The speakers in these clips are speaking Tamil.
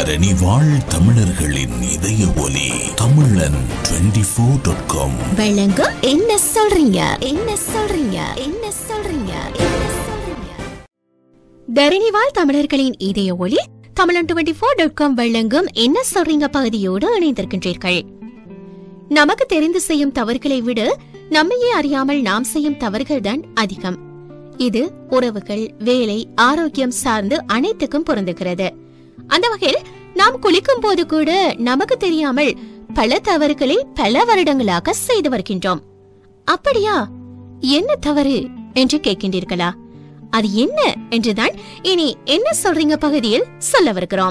தரணி வாழ் தமிழர்களின் இதய ஒலி தமிழன் டுவெண்டி ஃபோர் டாட் காம் வழங்கும் என்ன சொல்றீங்க என்ன சொல்றீங்க என்ன சொல்றீங்க என்ன சொல்றீங்க தரணிவாழ் தமிழர்களின் இதய ஒளி தமிழன் டுவெண்டி ஃபோர் டாட் காம் வழங்கும் என்ன சொல்றீங்க பகுதியோடு இணைந்திருக்கின்றீர்கள் நமக்கு தெரிந்து செய்யும் தவறுகளை விட நம்மையே அறியாமல் நாம் செய்யும் தவறுகள்தான் அதிகம் இது உறவுகள் வேலை ஆரோக்கியம் சார்ந்து அனைத்துக்கும் பொருந்துகிறது அந்த வகையில் நாம் குளிக்கும் போது கூட நமக்கு தெரியாமல் பல தவறுகளை பல வருடங்களாக செய்து வருகின்றோம் அப்படியா என்ன தவறு என்று கேட்கின்றீர்களா அது என்ன என்றுதான் இனி என்ன சொல்றீங்க பகுதியில் சொல்லவிருக்கிறோம்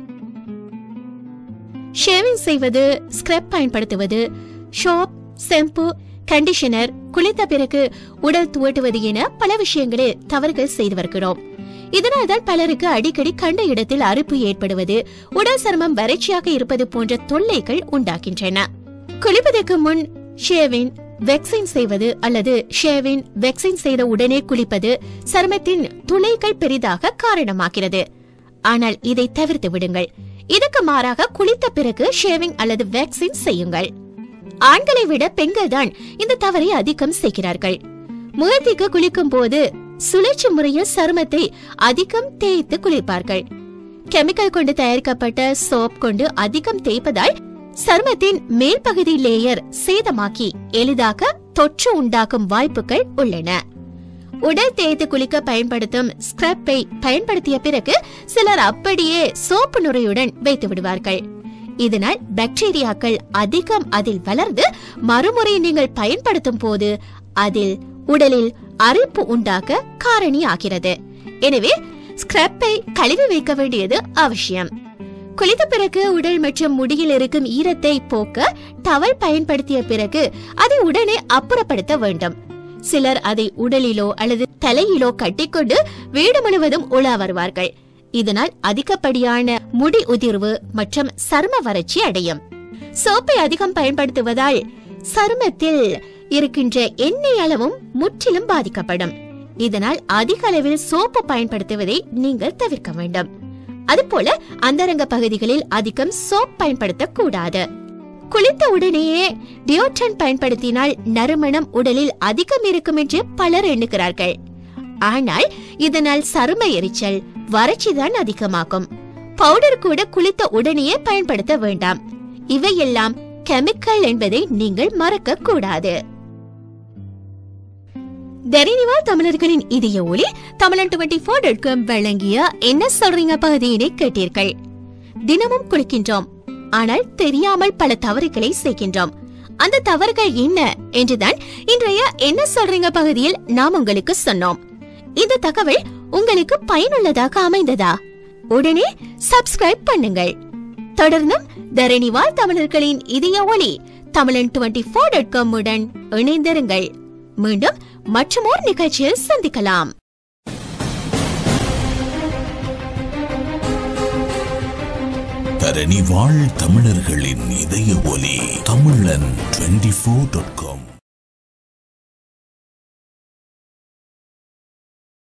ஷேவிங் செய்வது ஸ்க்ரப் பயன்படுத்துவது ஷாப் செம்பு கண்டிஷனர் குளித்த பிறகு உடல் துவட்டுவது என பல விஷயங்களில் தவறுகள் செய்து வருகிறோம் இதனால் தான் பலருக்கு அடிக்கடி கண்ட இடத்தில் அறுப்பு ஏற்படுவது உடல் சருமம் வறட்சியாக இருப்பது போன்ற தொல்லைகள் உண்டாகின்றன குளிப்பதற்கு முன் ஷேவின் வெக்சின் செய்வது அல்லது ஷேவின் வெக்சின் செய்த உடனே குளிப்பது சருமத்தின் துளைகள் பெரிதாக காரணமாகிறது ஆனால் இதை தவிர்த்து விடுங்கள் இதற்கு மாறாக குளித்த பிறகு ஷேவிங் அல்லது வேக்சின் செய்யுங்கள் ஆண்களை விட பெண்கள் தான் இந்த தவறை அதிகம் செய்கிறார்கள் முகத்திற்கு குளிக்கும் போது சுழற்சி முறையில் சருமத்தை அதிகம் தேய்த்து குளிப்பார்கள் கெமிக்கல் கொண்டு தயாரிக்கப்பட்ட சோப் கொண்டு அதிகம் தேய்ப்பதால் சருமத்தின் மேல் பகுதி லேயர் சேதமாக்கி எளிதாக தொற்று உண்டாக்கும் வாய்ப்புகள் உள்ளன உடல் தேய்த்து குளிக்க பயன்படுத்தும் ஸ்க்ரப்பை பயன்படுத்திய பிறகு சிலர் அப்படியே சோப்பு நுரையுடன் வைத்து விடுவார்கள் இதனால் பாக்டீரியாக்கள் அதிகம் அதில் வளர்ந்து மறுமுறை நீங்கள் பயன்படுத்தும் போது அதில் உடலில் அரிப்பு உண்டாக்க காரணியாகிறது எனவே ஸ்க்ரப்பை கழுவி வைக்க வேண்டியது அவசியம் குளித்த பிறகு உடல் மற்றும் முடியில் இருக்கும் ஈரத்தை போக்க டவல் பயன்படுத்திய பிறகு அதை உடனே அப்புறப்படுத்த வேண்டும் சிலர் அதை உடலிலோ அல்லது தலையிலோ கட்டிக்கொண்டு வீடு முழுவதும் உலா வருவார்கள் இதனால் அதிகப்படியான முடி உதிர்வு மற்றும் சரும வறட்சி அடையும் சோப்பை அதிகம் பயன்படுத்துவதால் சருமத்தில் இருக்கின்ற எண்ணெய் அளவும் முற்றிலும் பாதிக்கப்படும் இதனால் அதிக அளவில் சோப்பு பயன்படுத்துவதை நீங்கள் தவிர்க்க வேண்டும் அதுபோல அந்தரங்க பகுதிகளில் அதிகம் சோப் பயன்படுத்தக் கூடாது குளித்த உடனேயே டியோட்ரன் பயன்படுத்தினால் நறுமணம் உடலில் அதிகம் இருக்கும் என்று பலர் எண்ணுகிறார்கள் ஆனால் இதனால் சரும எரிச்சல் வறட்சிதான் அதிகமாகும் பவுடர் கூட குளித்த உடனேயே பயன்படுத்த வேண்டாம் இவையெல்லாம் கெமிக்கல் என்பதை நீங்கள் மறக்க கூடாது தரினிவால் தமிழர்களின் இதய ஒளி தமிழன் டுவெண்டி போர் டாட் காம் வழங்கிய என்ன சொல்றீங்க பகுதியினை கேட்டீர்கள் தினமும் குளிக்கின்றோம் ஆனால் தெரியாமல் பல தவறுகளை செய்கின்றோம் அந்த தவறுகள் என்ன என்றுதான் இன்றைய என்ன சொல்றீங்க பகுதியில் நாம் உங்களுக்கு சொன்னோம் இந்த தகவல் உங்களுக்கு பயனுள்ளதாக அமைந்ததா உடனே சப்ஸ்கிரைப் பண்ணுங்கள் தொடர்ந்தும் தரணிவால் தமிழர்களின் இதய ஒளி தமிழன் டுவெண்டி போர் டாட் காம் உடன் இணைந்திருங்கள் மீண்டும் மற்றமோர் நிகழ்ச்சியில் சந்திக்கலாம் தரணி வாழ் தமிழர்களின் இதய ஒலி தமிழன் டுவெண்டி ஃபோர் டாட் காம்